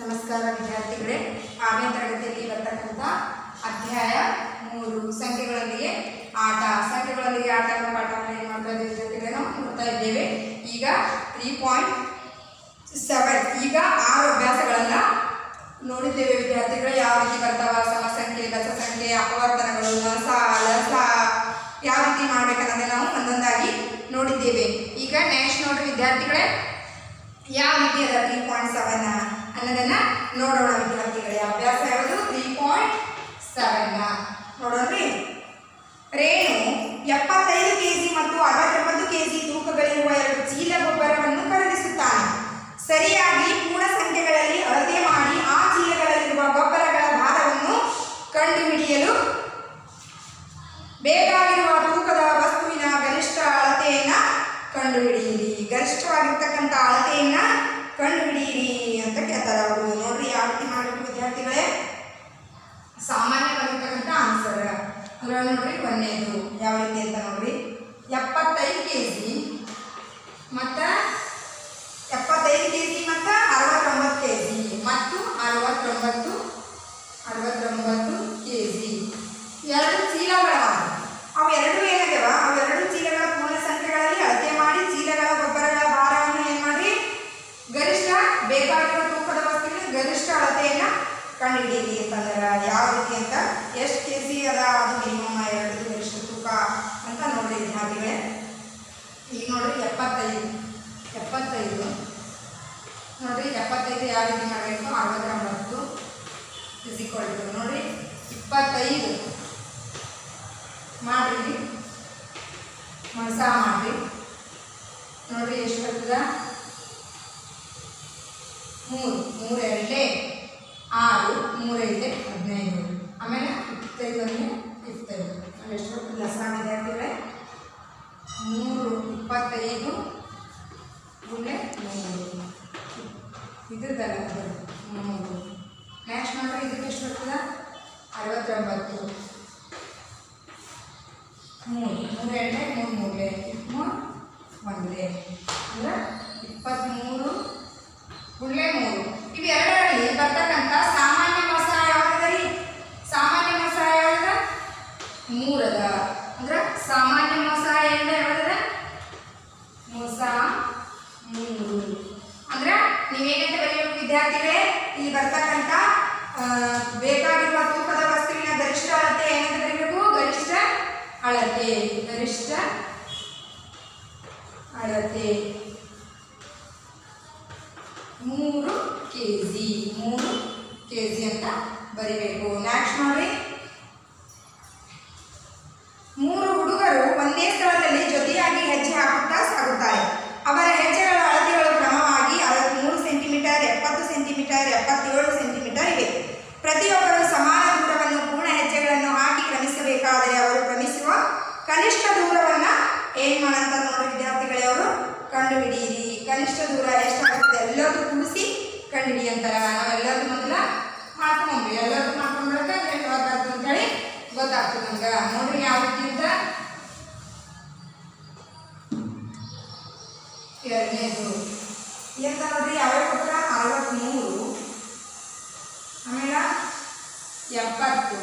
ನಮಸ್ಕಾರ ವಿದ್ಯಾರ್ಥಿಗಳೇ ಆರನೇ ತರಗತಿಯಲ್ಲಿ ಬರ್ತಕ್ಕಂಥ ಅಧ್ಯಾಯ ಮೂರು ಸಂಖ್ಯೆಗಳೊಂದಿಗೆ ಆಟ ಸಂಖ್ಯೆಗಳೊಂದಿಗೆ ಆಟ ಎಂಬ ಪಾಠವನ್ನು ಏನು ಮಾಡ್ತಾ ಇದ್ದೇವೆ ವಿದ್ಯಾರ್ಥಿಗಳೇ ನಾವು ನೋಡ್ತಾ ಇದ್ದೇವೆ ಈಗ ತ್ರೀ ಪಾಯಿಂಟ್ ಸೆವೆನ್ ಈಗ ಆರು ಅಭ್ಯಾಸಗಳನ್ನು ನೋಡಿದ್ದೇವೆ ವಿದ್ಯಾರ್ಥಿಗಳು ಯಾವ ರೀತಿ ಬರ್ತಾವ ಸಮಸಂಖ್ಯೆ ದಸ ಸಂಖ್ಯೆ ಅಪವರ್ತನಗಳು ನಸ ಲಸ ಯಾವ ರೀತಿ ಮಾಡ್ಬೇಕನ್ನೋದನ್ನ ನಾವು ಒಂದೊಂದಾಗಿ ನೋಡಿದ್ದೇವೆ ಈಗ ನೆಕ್ಸ್ಟ್ ನೋಡ್ರಿ ವಿದ್ಯಾರ್ಥಿಗಳೇ ಯಾವ ರೀತಿ ಅದ ತ್ರೀ ಪಾಯಿಂಟ್ ಸೆವೆನ್ ಅನ್ನೋದನ್ನ ನೋಡೋಣ ವಿದ್ಯಾರ್ಥಿಗಳೇ ಅಭ್ಯಾಸ ಯಾವುದು ತ್ರೀ ಪಾಯಿಂಟ್ ಸೆವೆನ್ ನೋಡೋಣ್ರಿ ರೇಣು ಎಪ್ಪತ್ತೈದು ಕೆಜಿ ಮತ್ತು ಅರವತ್ತೊಂಬತ್ತು ಕೆಜಿ ತೂಕಗಳಿರುವ ಎರಡು ಚೀಲ ಗೊಬ್ಬರವನ್ನು ಖರೀದಿಸುತ್ತಾನೆ ಸರಿಯಾಗಿ ಪೂರ್ಣ ಸಂಖ್ಯೆಗಳಲ್ಲಿ ಅಳತೆ ಮಾಡಿ ಆ ಚೀಲಗಳಲ್ಲಿರುವ ಗೊಬ್ಬರಗಳ ಭಾರವನ್ನು ಕಂಡುಹಿಡಿಯಲು ಬೇಕಾಗಿರುವ ತೂಕದ ವಸ್ತುವಿನ ಗರಿಷ್ಠ ಅಳತೆಯನ್ನ ಕಂಡುಹಿಡಿಯಿರಿ ಗರಿಷ್ಠವಾಗಿರ್ತಕ್ಕಂಥ ಅಳತೆಯನ್ನ ಕಂಡುಹಿಡಿಯಿರಿ ಅಂತ ಕೇಳ್ತಾರೆ ಅವರು ನೋಡ್ರಿ ಯಾವ ರೀತಿ ಮಾಡಬೇಕು ವಿದ್ಯಾರ್ಥಿಗಳೇ ಸಾಮಾನ್ಯವಾಗಿರ್ತಕ್ಕಂಥ ಆನ್ಸರ್ ಅಂದ್ರೆ ನೋಡ್ರಿ ಒಂದೇದು ಯಾವ ರೀತಿ ಅಂತ ನೋಡ್ರಿ ಎಪ್ಪತ್ತೈದು ಕೆ ಜಿ ಮತ್ತು ಎಪ್ಪತ್ತೈದು ಕೆ ಜಿ ಮತ್ತು ಅರವತ್ತೊಂಬತ್ತು ಕೆ ಜಿ ಮತ್ತು ಅರವತ್ತೊಂಬತ್ತು ಅರವತ್ತೊಂಬತ್ತು ಕೆ ಜಿ ಎರಡು ಚೀಲಗಳವ ಅವು ಎರಡು ಏನಾಗ್ಯಾವ ಅವೆರಡು ಚೀಲಗಳ ಪೂರ್ಣ ಸಂಖ್ಯೆಗಳಲ್ಲಿ ಅಳತೆ ಮಾಡಿ ಚೀಲಗಳ ಗೊಬ್ಬರಗಳ ಭಾರವನ್ನು ಏನು ಮಾಡಿ ಗರಿಷ್ಠ ಬೇಕಾಗಿರೋ ತೂಕದ ವಸ್ತುವಿನ ಗರಿಷ್ಠ ಅಳತೆಯನ್ನು ಕಂಡುಹಿಡಿಯಿರಿ ಅಂತಂದ್ರೆ ಯಾವ ರೀತಿ ಅಂತ ಎಷ್ಟು ಕೆ ಜಿ ಅದ ಅದು ಮಿನಿಮಮ್ ಎರಡು ಗರಿಷ್ಠ ತೂಕ ಅಂತ ನೋಡ್ರಿ ವಿದ್ಯಾರ್ಥಿಗಳೇ ಈಗ ನೋಡ್ರಿ ಎಪ್ಪತ್ತೈದು ಎಪ್ಪತ್ತೈದು ನೋಡ್ರಿ ಎಪ್ಪತ್ತೈದು ಯಾವ ರೀತಿ ಮಾಡಬೇಕು ಅರವತ್ತೊಂಬತ್ತು ಫಿಸಿಕೊಳ್ತು ನೋಡ್ರಿ ಇಪ್ಪತ್ತೈದು ಮಾಡ್ರಿ ಮನಸ ಮಾಡ್ರಿ ನೋಡ್ರಿ ಎಷ್ಟು ಬರ್ತದ ಮೂರು ಮೂರು ಎರಡೇ ಆರು ಮೂರೈದೆ ಹದಿನೈದು ಆಮೇಲೆ ಇಪ್ಪತ್ತೈದು ಅಂದರೆ ಇಪ್ಪತ್ತೈದು ಆಮೇಲೆ ಎಷ್ಟು ಬರ್ತದೆ ಲಸ ವಿದ್ಯಾರ್ಥಿಗಳೇ ಮೂರು ಇಪ್ಪತ್ತೈದು ಗುಂಡೆ ಮೂರು ಇದ್ರದ್ದಲ್ಲ ಅದು ಮೂರು ನೆಕ್ಸ್ಟ್ ನೋಡ್ರಿ ಇದಕ್ಕೆ ಎಷ್ಟು ಬರ್ತದ ಅರವತ್ತೊಂಬತ್ತು ಮೂರು ಮೂರು ಎರಡೇ ಮೂರು ಮೂರಲೆ ಮೂರು ಒಂದೇ ಅಂದ್ರೆ ಇಪ್ಪತ್ತ್ಮೂರು ಗುಳ್ಳೆ ಮೂರು ಇವೆರಡರಲ್ಲಿ ಬರ್ತಕ್ಕಂಥ ಸಾಮಾನ್ಯ ಮೊಸ ಯಾವ್ದದ ರೀ ಸಾಮಾನ್ಯ ಮೊಸ ಯಾವ್ದದ ಮೂರದ ಅಂದ್ರೆ ಸಾಮಾನ್ಯ ಮೊಸ ಏನ ಯಾವ್ದದ ಮೊಸ ಮೂರು ಅಂದ್ರೆ ನೀವೇನಂತ ಬರೆಯಬೇಕು ವಿದ್ಯಾರ್ಥಿಗಳೇ ಇಲ್ಲಿ ಬರ್ತಕ್ಕಂಥ ಆ, ಬೇಕಾಗಿರುವ ತೂಕದ ವಸ್ತುವಿನ ಗರಿಷ್ಠ ಅಳತೆ ಏನಂತ ಬರೀಬೇಕು ಗರಿಷ್ಠ ಅಳತೆ ಗರಿಷ್ಠ ಅಳತೆ ಮೂರು ಕೆ ಜಿ ಮೂರು ಕೆ ಜಿ ಅಂತ ಬರಿಬೇಕು ನೆಕ್ಸ್ಟ್ ನೋಡಿ ಮೂರು ಹುಡುಗರು ಒಂದೇ ಸ್ಥಳದಲ್ಲಿ ಜೊತೆಯಾಗಿ ಹೆಜ್ಜೆ ಹಾಕುತ್ತಾ ಸಾಗುತ್ತಾರೆ ಅವರ ಹೆಜ್ಜೆಗಳ ಅಳತೆಗಳು ಕ್ರಮವಾಗಿ ಅರವತ್ತ್ಮೂರು ಸೆಂಟಿಮೀಟರ್ ಎಪ್ಪತ್ತು ಸೆಂಟಿಮೀಟರ್ ಎಪ್ಪತ್ತೇಳು ಸೆಂಟಿಮೀಟರ್ ಇವೆ ಪ್ರತಿಯೊಬ್ಬರು ಸಮಾನ ದೂರವನ್ನು ಪೂರ್ಣ ಹೆಜ್ಜೆಗಳನ್ನು ಹಾಕಿ ಕ್ರಮಿಸಬೇಕಾದರೆ ಅವರು ಕ್ರಮಿಸುವ ಕನಿಷ್ಠ ದೂರವನ್ನು ಏನು ಮಾಡಂತ ನೋಡಿ ವಿದ್ಯಾರ್ಥಿಗಳೇ ಅವರು ಕಂಡುಹಿಡಿಯಿರಿ ಕನಿಷ್ಠ ದೂರ ಎಷ್ಟಾಗುತ್ತೆ ಎಲ್ಲದೂ ಕೂಡಿಸಿ ಕಂಡುಹಿಡಿ ಅಂತಾರ ನಾವೆಲ್ಲದೂ ಮೊದಲ ಮಾಡ್ಕೊಂಡ್ರಿ ಎಲ್ಲದೂ ಮಾಡ್ಕೊಂಡ್ರಾಗ ಎಷ್ಟು ಗೊತ್ತಾಗ್ತದೆ ಅಂತೇಳಿ ಗೊತ್ತಾಗ್ತದೆ ನಮ್ಗೆ ನೋಡ್ರಿ ಯಾವ ರೀತಿ ಅಂತ ಎರಡನೇದು ಎಂತ ನೋಡ್ರಿ ಯಾವ್ಯಾವ ಕೊಟ್ರ ಅರವತ್ತ್ಮೂರು ಆಮೇಲೆ ಎಪ್ಪತ್ತು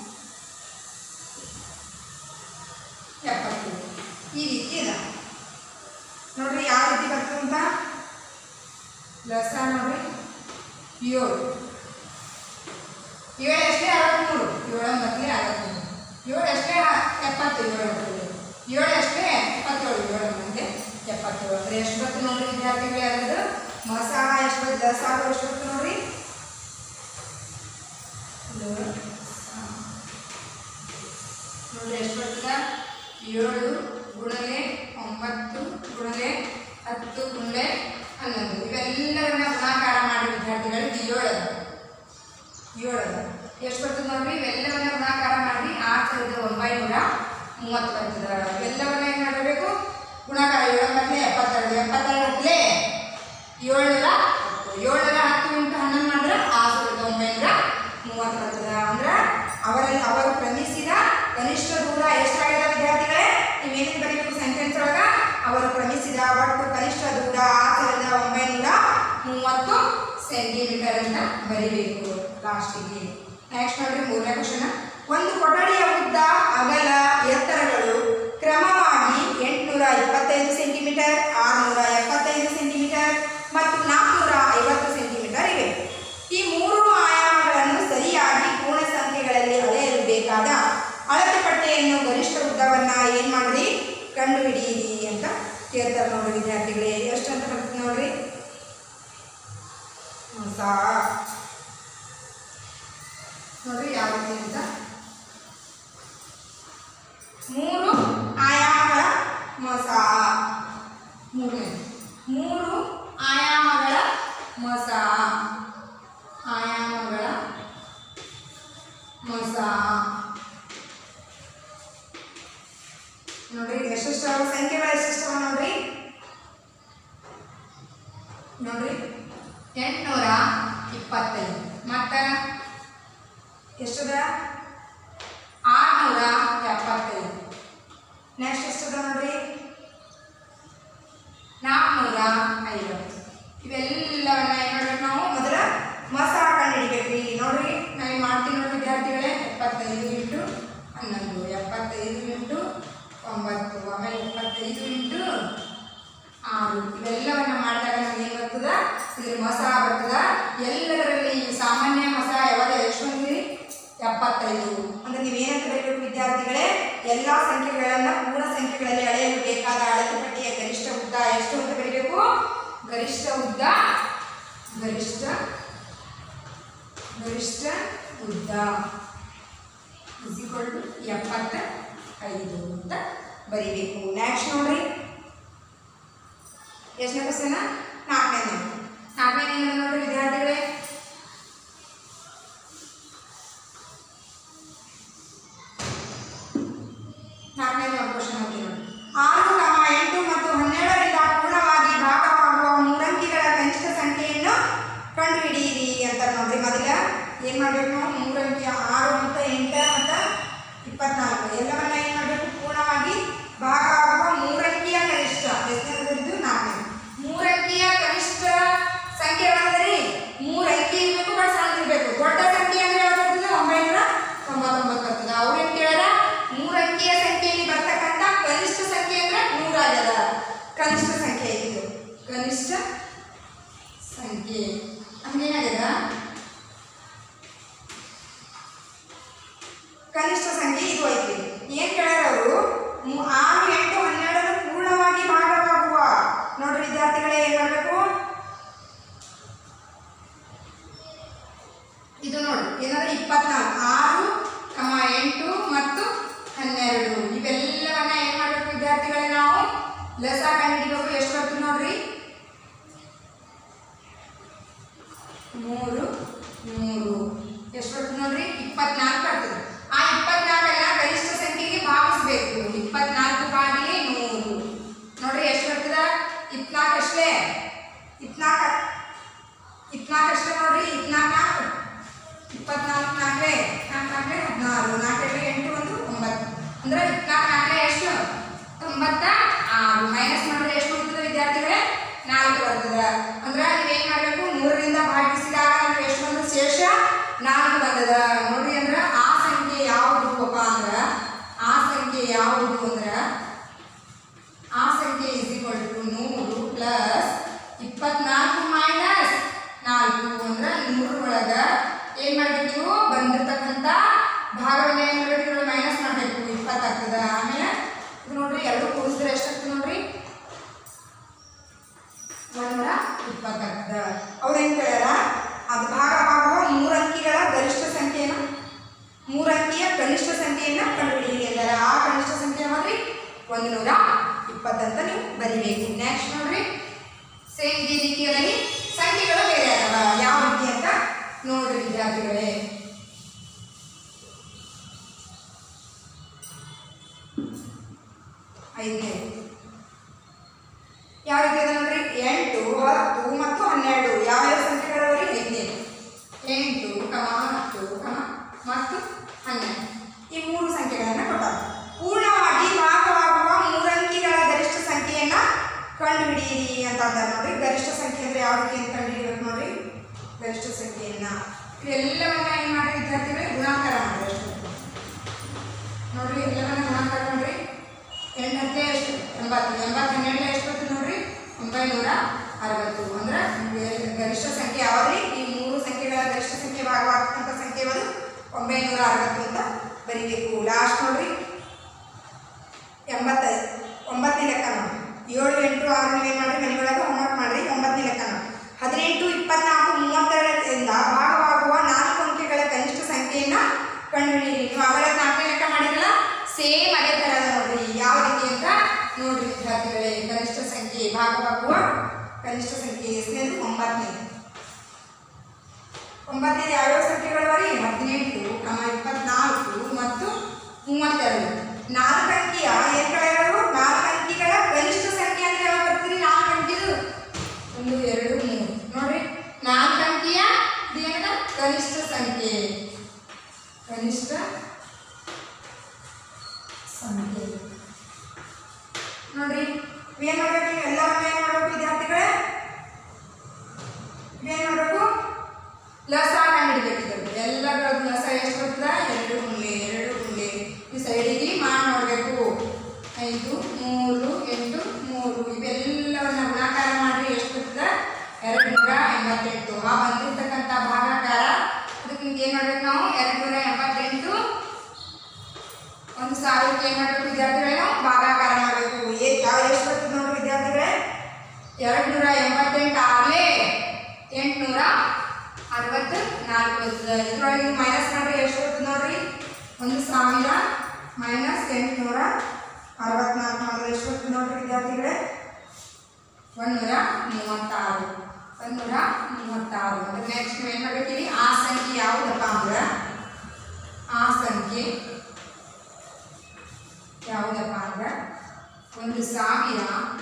ಎಪ್ಪತ್ತು ಈ ರೀತಿ ಇದೆ ನೋಡ್ರಿ ಯಾವ ರೀತಿ ಬರ್ತದೆ ಅಂತ ಲಸ ನೋಡ್ರಿ ಏಳು ಏಳು ಅಷ್ಟೇ ಅರವತ್ತ್ಮೂರು ಏಳು ಮೊದಲೇ ಅರವತ್ತ್ಮೂರು ಏಳು ಅಷ್ಟೇ ಎಪ್ಪತ್ತು ಏಳು ಬರ್ತದೆ ಏಳು ಅಷ್ಟೇ ಎಪ್ಪತ್ತೇಳು ಏಳು ಮಂದಿ ಎಪ್ಪತ್ತೇಳು ಅಂದರೆ ಎಷ್ಟು ಬರ್ತದೆ ನೋಡ್ರಿ ವಿದ್ಯಾರ್ಥಿಗಳೇ ಅದರದ್ದು ಮಸ ಎಷ್ಟು ಬರ್ತದೆ ದಸ ಎಷ್ಟು ಬರ್ತದೆ ನೋಡ್ರಿ ಇದು, ಆ, ನೋಡ್ರಿ ಎಷ್ಟು ಬರ್ತದ ಏಳು ಗುಣಲೆ ಒಂಬತ್ತು ಗುಣಲೆ ಹತ್ತು ಗುಣಲೆ ಹನ್ನೊಂದು ಇವೆಲ್ಲವನ್ನ ಗುಣಾಕಾರ ಮಾಡಿ ವಿದ್ಯಾರ್ಥಿಗಳಿಗೆ ಏಳು ಅದ ಏಳು ಅದ ಎಷ್ಟು ಬರ್ತದೆ ನೋಡ್ರಿ ಇವೆಲ್ಲವನ್ನ ಗುಣಾಕಾರ ಮಾಡಿ ಆರು ಸಾವಿರದ ಒಂಬೈನೂರ ಮೂವತ್ತು ಬರ್ತದ ಇವೆಲ್ಲವನ್ನ ಏನು ಮಾಡಬೇಕು ಗುಣಾಕಾರ ಏಳು ಮತ್ತೆ ಎಪ್ಪತ್ತೆರಡು ಎಪ್ಪತ್ತೆರಡು ಹತ್ತಲೇ ಏಳ್ನೂರ ಹತ್ತು ಏಳ್ನೂರ ಹತ್ತು ಇಂಟು ಹನ್ನೊಂದು ಮಾಡಿದ್ರೆ ಆರು ಸಾವಿರದ ಒಂಬೈನೂರ ಮೂವತ್ತು ಬರ್ತದ ಅಂದ್ರೆ ಅವರಲ್ಲಿ ಅವರು ಕ್ರಮಿಸಿದ ಕನಿಷ್ಠ ದೂರ ಎಷ್ಟಾಗಿದೆ ವಿದ್ಯಾರ್ಥಿಗಳೇ ನೀವೇನು ಬರೀಬೇಕು ಸೆಂಟೆನ್ಸ್ ಒಳಗ ಅವರು ಕ್ರಮಿಸಿದ ಒಟ್ಟು ಕನಿಷ್ಠ ದೂರ ಆರು ಸಾವಿರದ ಒಂಬೈನೂರ ಮೂವತ್ತು ಸೆಂಟಿಮೀಟರ್ ಅಂತ ಬರಿಬೇಕು ಲಾಸ್ಟಿಗೆ ನೆಕ್ಸ್ಟ್ ನೋಡ್ರಿ ಮೂರನೇ ಕ್ವಶನ್ ಒಂದು ಕೊಠಡಿಯ ಉದ್ದ ಅಗಲ ಎತ್ತರಗಳು ಕ್ರಮವಾಗಿ ಎಂಟುನೂರ ಇಪ್ಪತ್ತೈದು ಸೆಂಟಿಮೀಟರ್ ಆರುನೂರ ಎಪ್ಪತ್ತೈದು ಸೆಂಟಿಮೀಟರ್ ಮತ್ತು ನಾಲ್ಕುನೂರ ಐವತ್ತು ಸೆಂಟಿಮೀಟರ್ ಇವೆ ಈ ಮೂರು ಆಯಾಮಗಳನ್ನು ಸರಿಯಾಗಿ ಪೂರ್ಣ ಸಂಖ್ಯೆಗಳಲ್ಲಿ ಅಳೆಯಲು ಬೇಕಾದ ಅಳತೆ ಪಟ್ಟಿಯನ್ನು ಗರಿಷ್ಠ ಉದ್ದವನ್ನ ಏನ್ ಮಾಡ್ರಿ ಕಂಡು ಹಿಡಿಯಿರಿ ಅಂತ ಕೇಳ್ತಾರೆ ನೋಡ್ರಿ ವಿದ್ಯಾರ್ಥಿಗಳೇ ಎಷ್ಟು ಅಂತ ಬರ್ತದೆ ನೋಡ್ರಿ ಹೊಸ ನೋಡ್ರಿ ಯಾವ ರೀತಿ ಅಂತ ಮೂರು ಆಯಾಮಗಳ ಮೊಸ ಮೂರನೇ ಮೂರು ಆಯಾಮಗಳ ಮೊಸ ಆಯಾಮಗಳ ಮೊಸ ನೋಡ್ರಿ ಇದು ಎಷ್ಟೆಷ್ಟು ಸಂಖ್ಯೆಗಳು ಎಷ್ಟೆಷ್ಟು ನೋಡ್ರಿ ನೋಡ್ರಿ ಎಂಟುನೂರ ಇಪ್ಪತ್ತೈದು ಮತ್ತ ಎಷ್ಟದ ಆರುನೂರ ಎಪ್ಪತ್ತೈದು ನೆಕ್ಸ್ಟ್ ಎಷ್ಟದ ನೋಡ್ರಿ ನಾಲ್ಕುನೂರ ಐವತ್ತು ಇವೆಲ್ಲವನ್ನ ಏನು ಮಾಡ್ಬೇಕು ನಾವು ಮೊದಲ ಮಸ ಕಂಡುಹಿಡಿಬೇಕ್ರಿ ನೋಡ್ರಿ ನಾವು ಮಾಡ್ತೀವಿ ನೋಡಿ ವಿದ್ಯಾರ್ಥಿಗಳೇ ಎಪ್ಪತ್ತೈದು ಇಂಟು ಹನ್ನೊಂದು ಎಪ್ಪತ್ತೈದು ಇಂಟು ಒಂಬತ್ತು ಆಮೇಲೆ ಎಪ್ಪತ್ತೈದು ಇಂಟು ಆರು ಇವೆಲ್ಲವನ್ನ ಮಾಡಿದಾಗ ನಮ್ಗೆ ಏನು ಬರ್ತದ ಇದ್ರ ಮಸ ಬರ್ತದ ಎಲ್ಲದರಲ್ಲಿ ಈ ಸಾಮಾನ್ಯ ಮಸ ಯಾವಾಗ ಎಷ್ಟು ಬಂದ್ರಿ ಎಪ್ಪತ್ತೈದು ಅಂದ್ರೆ ನೀವೇನಂತ ಬರೀಬೇಕು ವಿದ್ಯಾರ್ಥಿಗಳೇ ಎಲ್ಲ ಸಂಖ್ಯೆಗಳನ್ನ ಪೂರ್ಣ ಸಂಖ್ಯೆಗಳಲ್ಲಿ ಅಳೆಯಲು ಬೇಕಾದ ಅಳತೆ ಪಟ್ಟಿಯ ಗರಿಷ್ಠ ಉದ್ದ ಎಷ್ಟು ಅಂತ ಬರೀಬೇಕು ಗರಿಷ್ಠ ಉದ್ದ ಗರಿಷ್ಠ ಗರಿಷ್ಠ ಉದ್ದ ಇಸ್ ಈಕ್ವಲ್ ಟು ಎಪ್ಪತ್ತ ಐದು ಅಂತ ಬರಿಬೇಕು ನೆಕ್ಸ್ಟ್ ನೋಡ್ರಿ ಎಷ್ಟನೇ ಕ್ವಶನ್ ನಾಲ್ಕನೇ ನಾಲ್ಕನೇ ನೋಡ್ರಿ ವಿದ್ಯಾರ್ಥಿಗಳೇ ನಾಲ್ಕನೇ ಕ್ವಶನ್ ಓದಿ ನೋಡಿ ಆರು ಕಮ ಎಂಟು ಮತ್ತು ಹನ್ನೆರಡರಿಂದ ಪೂರ್ಣವಾಗಿ ಭಾಗವಾಗುವ ಮೂರಂಕಿಗಳ ಕನಿಷ್ಠ ಸಂಖ್ಯೆಯನ್ನು ಕಂಡುಹಿಡಿಯಿರಿ ಅಂತ ನೋಡ್ರಿ ಮೊದಲ ಏನು ಮಾಡಬೇಕು ನಾವು ಮೂರಂಕಿಯ ಆರು ಮತ್ತು ಎಂಟು ಮತ್ತು ಇಪ್ಪತ್ನಾಲ್ಕು ಎಲ್ಲವನ್ನ ಏನು ಮಾಡಬೇಕು ಪೂರ್ಣವಾಗಿ ಭಾಗವಾಗುವ ಮೂರಂಕಿಯ ಕನಿಷ್ಠ ಎಷ್ಟನೇದು ನಾಲ್ಕನೇ ಮೂರಂಕಿಯ ಕನಿಷ್ಠ ಸಂಖ್ಯೆ ಯಾವ್ದ್ರಿ ಮೂರು ಅಂಕಿ ಇರಬೇಕು ಬಟ್ ಸಣ್ಣ ಇರಬೇಕು ದೊಡ್ಡ ಸಂಖ್ಯೆ ಅಂದ್ರೆ ಯಾವ್ದು ಬರ್ತದೆ ಒಂಬೈನೂರ ತೊಂಬತ್ತೊಂಬತ್ತು ಬರ್ತದೆ ಅವ್ರು ಏನ್ ಕೇಳ್ಯಾರ ಮೂರು ಅಂಕಿಯ ಸಂಖ್ಯೆಯಲ್ಲಿ ಬರ್ತಕ್ಕಂಥ ಕನಿಷ್ಠ ಸಂಖ್ಯೆ ಅಂದ್ರೆ ನೂರಾಗ್ಯದ ಕನಿಷ್ಠ ಸಂಖ್ಯೆ ಇದು ಕನಿಷ್ಠ ಸಂಖ್ಯೆ ಹಂಗೇನಾಗ್ಯದ ಕನಿಷ್ಠ ಸಂಖ್ಯೆ ಇದು ಐತಿ ಏನ್ ಕೇಳ್ಯಾರ ಅವರು ಆರು ಎಂಟು ಹನ್ನೆರಡರ ಪೂರ್ಣವಾಗಿ ಭಾಗವಾಗುವ ನೋಡ್ರಿ ವಿದ್ಯಾರ್ಥಿಗಳೇ ಏನ್ ಮಾಡ್ಬೇಕು ಇದು ನೋಡಿ ಏನಂದ್ರೆ ಇಪ್ಪತ್ನಾಲ್ಕು ಆರು ಕಮ ಎಂಟು ಮತ್ತು ಹನ್ನೆರಡು ಇವೆಲ್ಲವನ್ನ ಏನ್ ಮಾಡ್ಬೇಕು ವಿದ್ಯಾರ್ಥಿಗಳೇ ನಾವು ಲಸ ಕಂಡುಹಿಡಿಬೇಕು ಎಷ್ಟು ಬರ್ತದೆ ನೋಡ್ರಿ ಮೂರು ಮೂರು ಎಷ್ಟು ಬರ್ತದೆ ನೋಡ್ರಿ ಇಪ್ಪತ್ನಾಲ್ಕು ಬರ್ತದೆ ಆ ಇಪ್ಪತ್ನಾಲ್ಕನ್ನ ಗರಿಷ್ಠ ಸಂಖ್ಯೆಗೆ ಭಾಗಿಸ್ಬೇಕು ಇಪ್ಪತ್ನಾಲ್ಕು ಬಾಗಿಲೆ ನೂರು ನೋಡ್ರಿ ಎಷ್ಟು ಬರ್ತದ ಇಪ್ಪತ್ನಾಲ್ಕು ಅಷ್ಟೇ ಇಪ್ಪತ್ನಾಲ್ಕು ಇಪ್ಪತ್ನಾಲ್ಕು ಅಷ್ಟೇ ನೋಡ್ರಿ ಇಪ್ಪತ್ನಾಲ್ಕು ಇಪ್ಪತ್ನಾಲ್ಕು ನಾಲ್ಕೇ ನಾಲ್ಕು ನಾಲ್ಕೇ ಹದಿನಾರು ನಾಲ್ಕರಲ್ಲಿ ಎಂಟು ಒಂದು ಒಂಬತ್ತು ಅಂದ್ರೆ ಇಪ್ಪತ್ನಾಲ್ಕು ನಾಲ್ಕೇ ಎಷ್ಟು ತೊಂಬತ್ತ ಆರು ಮೈನಸ್ ಮಾಡಿದ್ರೆ ಎಷ್ಟು ಬರ್ತದೆ ವಿದ್ಯಾರ್ಥಿಗಳೇ ನಾಲ್ಕು ಬರ್ತದೆ ಅಂದ್ರೆ ನೀವೇನ್ ಮಾಡಬೇಕು ಮೂರರಿಂದ ಭಾಗಿಸಿದಾಗ ನಮ್ಗೆ ಎಷ್ಟು ಬಂದು ಶೇಷ ನಾಲ್ಕು ಬಂದದ ನೋಡ್ರಿ ಅಂದ್ರೆ ಆ ಸಂಖ್ಯೆ ಯಾವುದು ಅಪ್ಪ ಅಂದ್ರೆ ಆ ಸಂಖ್ಯೆ ಯಾವುದು ಅಂದ್ರೆ ಆ ಸಂಖ್ಯೆ ಇಸ್ ಈಕ್ವಲ್ ಟು ನೂರು ಪ್ಲಸ್ ಇಪ್ಪತ್ನಾಲ್ಕು ಮೈನಸ್ ನಾಲ್ಕು ಅಂದ್ರೆ ನೂರು ಒಳಗ ಏನ್ ಮಾಡ್ಬೇಕು ನೀವು ಬಂದಿರ್ತಕ್ಕಂಥ ಭಾಗವನ್ನ ಏನ್ ಮಾಡ್ಬೇಕು ಇದ್ರೊಳಗೆ ಮೈನಸ್ ಮಾಡಬೇಕು ಇಪ್ಪತ್ತಾಗ್ತದ ಆಮೇಲೆ ಇದು ನೋಡ್ರಿ ಎರಡು ಕೂಡಿಸಿದ್ರೆ ಎಷ್ಟಾಗ್ತದೆ ನೋಡ್ರಿ ಒಂದರ ಇಪ್ಪತ್ತಾಗ್ತದ ಅವ್ರು ಏನ್ ಕೇಳ್ಯಾರ ಅದು ಭಾಗವಾಗುವ ಮೂರು ಅಂಕಿಗಳ ಗರಿಷ್ಠ ಸಂಖ್ಯೆಯನ್ನು ಮೂರು ಅಂಕಿಯ ಕನಿಷ್ಠ ಸಂಖ್ಯೆಯನ್ನ ಕಂಡುಹಿಡಿಯಿರಿ ಎಂದರೆ ಆ ಕನಿಷ್ಠ ಸಂಖ್ಯೆ ಯಾವ್ದ್ರಿ ಒಂದು ನೂರ ಇಪ್ಪತ್ತಂತ ನೀವು ಬರಿಬೇಕು ನೆಕ್ಸ್ಟ್ ನೋಡ್ರಿ ಸೇಮ್ ಇದೇ ರೀತಿಯಲ್ಲಿ ಸಂಖ್ಯೆಗಳು ಬೇರೆ ಅದಾವ ಯಾವ ರೀತಿ ಅಂತ ನೋಡ್ರಿ ವಿದ್ಯಾರ್ಥಿಗಳೇ ಐದನೇ ಯಾವ ರೀತಿ ಅದ ನೋಡ್ರಿ ಎಂಟು ಹತ್ತು ಮತ್ತು ಹನ್ನೆರಡು ಯಾವ ಯಾವ ಸಂಖ್ಯೆಗಳವರಿ ಐದನೇ ಎಂಟು ಕಮ ಹತ್ತು ಕಮ ಮತ್ತು ಹನ್ನೆರಡು ಈ ಮೂರು ಸಂಖ್ಯೆಗಳನ್ನು ಕೊಟ್ಟಾರ ಪೂರ್ಣವಾಗಿ ಭಾಗವಾಗುವ ಮೂರಂಕಿಗಳ ಗರಿಷ್ಠ ಸಂಖ್ಯೆಯನ್ನ ಕಂಡುಹಿಡಿಯಿರಿ ಅಂತ ಅಂದಾರ ನೋಡ್ರಿ ಗರಿಷ್ಠ ಸಂಖ್ಯೆ ಅಂದ್ರೆ ಯಾವ ರೀತಿ ಅಂತ ಕಂಡುಹಿಡಿಬೇಕು ನೋಡ್ರಿ ಗರಿಷ್ಠ ಸಂಖ್ಯೆಯನ್ನ ಇವೆಲ್ಲವನ್ನ ಏನು ಮಾಡಿ ವಿದ್ಯಾರ್ಥಿಗಳೇ ಗುಣಾಕಾರ ಮಾಡಿ ಎಷ್ಟು ನೋಡ್ರಿ ಎಲ್ಲವನ್ನ ಗುಣಾಕಾರ ಮಾಡ್ರಿ ಎಂಟತ್ತೆ ಎಷ್ಟು ಎಂಬತ್ತು ಎಂಬತ್ತು ಹನ್ನೆರಡನೇ ಎಷ್ಟು ಬರ್ತದೆ ನೋಡ್ರಿ ಒಂಬೈನೂರ ಅರವತ್ತು ಅಂದ್ರೆ ಗ- ಗರಿಷ್ಠ ಸಂಖ್ಯೆ ಯಾವ್ದ್ರಿ ಈ ಮೂರು ಸಂಖ್ಯೆಗಳ ಗರಿಷ್ಠ ಸಂಖ್ಯೆ ಭಾಗವಾಗ್ತಕ್ಕಂಥ ಸಂಖ್ಯೆ ಯಾವುದು ಒಂಬೈನೂರ ಅರವತ್ತು ಅಂತ ಬರೀಬೇಕು ಲಾಸ್ಟ್ ನೋಡ್ರಿ ಎಂಬತ್ತ ಒಂಬತ್ತನೇ ಲೆಕ್ಕ ನೋಡಿ ಏಳು ಎಂಟು ಆರು ನೀವೇನು ಮಾಡ್ರಿ ಮನೆಯೊಳಗೆ ಹೋಮ್ವರ್ಕ್ ಮಾಡ್ರಿ ಒಂಬತ್ತನೇ ಲೆಕ್ಕ ನೋಡಿ ಹದಿನೆಂಟು ಇಪ್ಪತ್ನಾಲ್ಕು ಮೂವತ್ತೆರಡರಿಂದ ಭಾಗವಾಗುವ ನಾಲ್ಕು ಅಂಕೆಗಳ ಕನಿಷ್ಠ ಸಂಖ್ಯೆಯನ್ನ ಕಂಡುಹಿಡಿಯಿರಿ ನೀವು ಅವರ ನಾಲ್ಕನೇ ಲೆಕ್ಕ ಮಾಡಿರಲ್ಲ ಸೇಮ್ ಅದೇ ಥರ ನೋಡ್ರಿ ಯಾವ ರೀತಿ ಅಂತ ನೋಡ್ರಿ ವಿದ್ಯಾರ್ಥಿಗಳೇ ಕನಿಷ್ಠ ಸಂಖ್ಯೆ ಭಾಗವಾಗುವ ಕನಿಷ್ಠ ಸಂಖ್ಯೆ ಎಷ್ಟನೇದು ಒಂಬತ್ತನೇದು ಒಂಬತ್ತನೇದು ಯಾವ್ಯಾವ ಸಂಖ್ಯೆಗಳು ಬರೀ ಹದಿನೆಂಟು ಕಮ ಇಪ್ಪತ್ನಾಲ್ಕು ಮತ್ತು ಮೂವತ್ತೆರಡು ನಾಲ್ಕು ಅಂಕಿಯ ಏನ್ಗಳು ನಾಲ್ಕು ಅಂಕಿಗಳ ಗರಿಷ್ಠ ಸಂಖ್ಯೆ ಅಂದ್ರೆ ಯಾವಾಗ ಬರ್ತೀರಿ ನಾಲ್ಕು ಅಂಕಿದು ಒಂದು ಎರಡು ಮೂರು ನೋಡ್ರಿ ನಾಲ್ಕು ಅಂಕಿಯ ಇದೇನದ ಕನಿಷ್ಠ ಸಂಖ್ಯೆ ಕನಿಷ್ಠ ಸಂಖ್ಯೆ ನೋಡ್ರಿ ಏನ್ ಮಾಡ್ಬೇಕು ನೀವು ಎಲ್ಲವನ್ನ ಏನ್ ಮಾಡ್ಬೇಕು ವಿದ್ಯಾರ್ಥಿಗಳೇ ಏನ್ ಮಾಡ್ಬೇಕು ಲಸ ಕಂಡಿಡ್ಬೇಕು ಇದನ್ನು ಎಲ್ಲಗಳ ಲಸ ಎಷ್ಟು ಬರ್ತದ ಎರಡು ಗುಂಡ್ಲೆ ಎರಡು ಗುಂಡ್ಲೆ ಈ ಸೈಡಿಗೆ ಮಾಡಿ ನೋಡಬೇಕು ಐದು ಮೂರು ಎಂಟು ಮೂರು ಇವೆಲ್ಲವನ್ನ ಗುಣಾಕಾರ ಮಾಡಿ ಎಷ್ಟು ಬರ್ತದ ಎರಡು ನೂರ ಎಂಬತ್ತೆಂಟು ಆ ಬಂದಿರ್ತಕ್ಕಂಥ ಭಾಗಾಕಾರ ಅದಕ್ಕೆ ನಿಮ್ಗೆ ಏನು ಮಾಡ್ಬೇಕು ನಾವು ಎರಡು ನೂರ ಎಂಬತ್ತೆಂಟು ಒಂದು ಸಾವಿರಕ್ಕೆ ಏನು ಮಾಡಬೇಕು ವಿದ್ಯಾರ್ಥಿಗಳೇ ನಾವು ಭಾಗಾಕಾರ ಮಾಡಬೇಕು ಏ ಯಾವ ಎಷ್ಟು ಬರ್ತದೆ ನೋಡ್ರಿ ವಿದ್ಯಾರ್ಥಿಗಳೇ ಎರಡು ನೂರ ಎಂಬತ್ತೆಂಟು ಆಗಲೇ ಎಂಟುನೂರ ಅರವತ್ತು ನಾಲ್ಕು ಬರ್ತದೆ ಇದ್ರೊಳಗೆ ಮೈನಸ್ ಮಾಡ್ರಿ ಎಷ್ಟು ಬರ್ತದೆ ನೋಡ್ರಿ ಒಂದು ಸಾವಿರ ಮೈನಸ್ ಎಂಟುನೂರ ಅರವತ್ನಾಲ್ಕು ಮಾಡಿದ್ರೆ ಎಷ್ಟು ಬರ್ತದೆ ನೋಡ್ರಿ ವಿದ್ಯಾರ್ಥಿಗಳೇ ಒಂದೂರ ಮೂವತ್ತಾರು ಒಂದೂರ ಮೂವತ್ತಾರು ಅಂದ್ರೆ ನೆಕ್ಸ್ಟ್ ಏನು ಮಾಡ್ಬೇಕಿರಿ ಆ ಸಂಖ್ಯೆ ಯಾವುದಪ್ಪ ಅಂದ್ರೆ ಆ ಸಂಖ್ಯೆ ಯಾವುದಪ್ಪ ಅಂದ್ರೆ ಒಂದು ಸಾವಿರ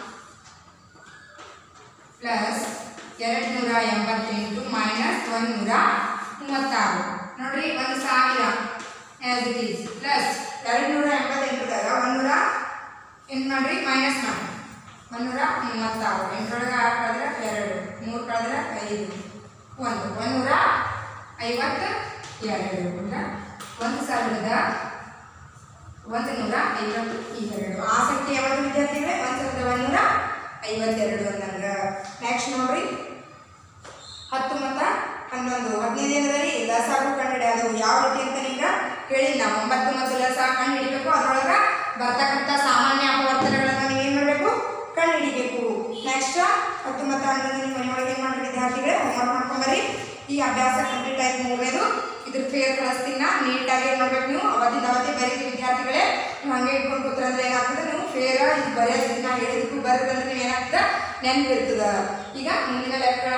ಪ್ಲಸ್ ಎರಡು ನೂರ ಎಂಬತ್ತೆಂಟು ಮೈನಸ್ ಒಂದು ನೂರ ಮೂವತ್ತಾರು ನೋಡ್ರಿ ಒಂದು ಸಾವಿರ ಆ್ಯಸ್ ಇಟ್ ಈಸ್ ಪ್ಲಸ್ ಎರಡು ನೂರ ಎಂಬತ್ತೆಂಟದಾಗ ಒಂದು ನೂರ ಏನು ಮಾಡ್ರಿ ಮೈನಸ್ ಮಾಡಿ ಒಂದು ನೂರ ಮೂವತ್ತಾರು ಎಂಟರೊಳಗೆ ಆರು ಕಳೆದ್ರೆ ಎರಡು ಮೂರು ಕಳೆದ್ರೆ ಐದು ಒಂದು ಒಂದು ನೂರ ಐವತ್ತು ಎರಡು ಅಂದ್ರೆ ಒಂದು ಸಾವಿರದ ಒಂದು ನೂರ ಐವತ್ತು ಎರಡು ಆ ಸಂಖ್ಯೆ ಯಾವುದು ವಿದ್ಯಾರ್ಥಿಗಳೇ ಒಂದು ಸಾವಿರದ ಒಂದೂರ ಐವತ್ತೆರಡು ಅಂದಂಗ ನೆಕ್ಸ್ಟ್ ನೋಡ್ರಿ ಹತ್ತು ಮತ್ತು ಹನ್ನೊಂದು ಹದಿನೈದು ಏನದರಿ ಲಸಾಗು ಕಂಡುಹಿಡಿಯೋದು ಯಾವ ರೀತಿ ಅಂತ ನಿಮ್ಗೆ ಹೇಳಿ ನಾವು ಒಂಬತ್ತು ಮತ್ತು ಲಸ ಕಂಡು ಹಿಡಿಬೇಕು ಅದರೊಳಗೆ ಬರ್ತಕ್ಕಂಥ ಸಾಮಾನ್ಯ ಅಪವರ್ತನಗಳನ್ನು ನೀವು ಏನು ಮಾಡಬೇಕು ಕಂಡು ಹಿಡಿಬೇಕು ನೆಕ್ಸ್ಟ್ ಹತ್ತು ಮತ್ತು ಹನ್ನೊಂದು ನಿಮ್ಮ ಮನೆಯೊಳಗೆ ಏನು ಮಾಡಿ ವಿದ್ಯಾರ್ಥಿಗಳೇ ಹೋಮ್ವರ್ಕ್ ಮಾಡ್ಕೊಂಬರಿ ಈ ಅಭ್ಯಾಸ ಕಂಪ್ಲೀಟ್ ಆಯ್ತು ಮೂರನೇದು ಇದ್ರ ಫೇರ್ ಕಳಿಸ್ತೀನಿ ನಾ ನೀಟಾಗಿ ಏನು ಮಾಡ್ಬೇಕು ನೀವು ಅವತ್ತಿಂದ ಅವತ್ತೇ ಬರೀರಿ ವಿದ್ಯಾರ್ಥಿಗಳೇ ನೀವು ಹಂಗೆ ಇಟ್ಕೊಂಡು ಕೂತ್ರಂದ್ರೆ ಏನಾಗ್ತದೆ ನೀವು ಫೇರ ಇದು ಬರೆಯೋದು ನಾ ಹೇಳಿದಕ್ಕೂ ಬರೋದಂದ್ರೆ ನೀವು ಏನಾಗ್ತದೆ ನೆನಪಿರ್ತದ ಈಗ ಮುಂದಿನ ಲೆಕ್ಕಗಳ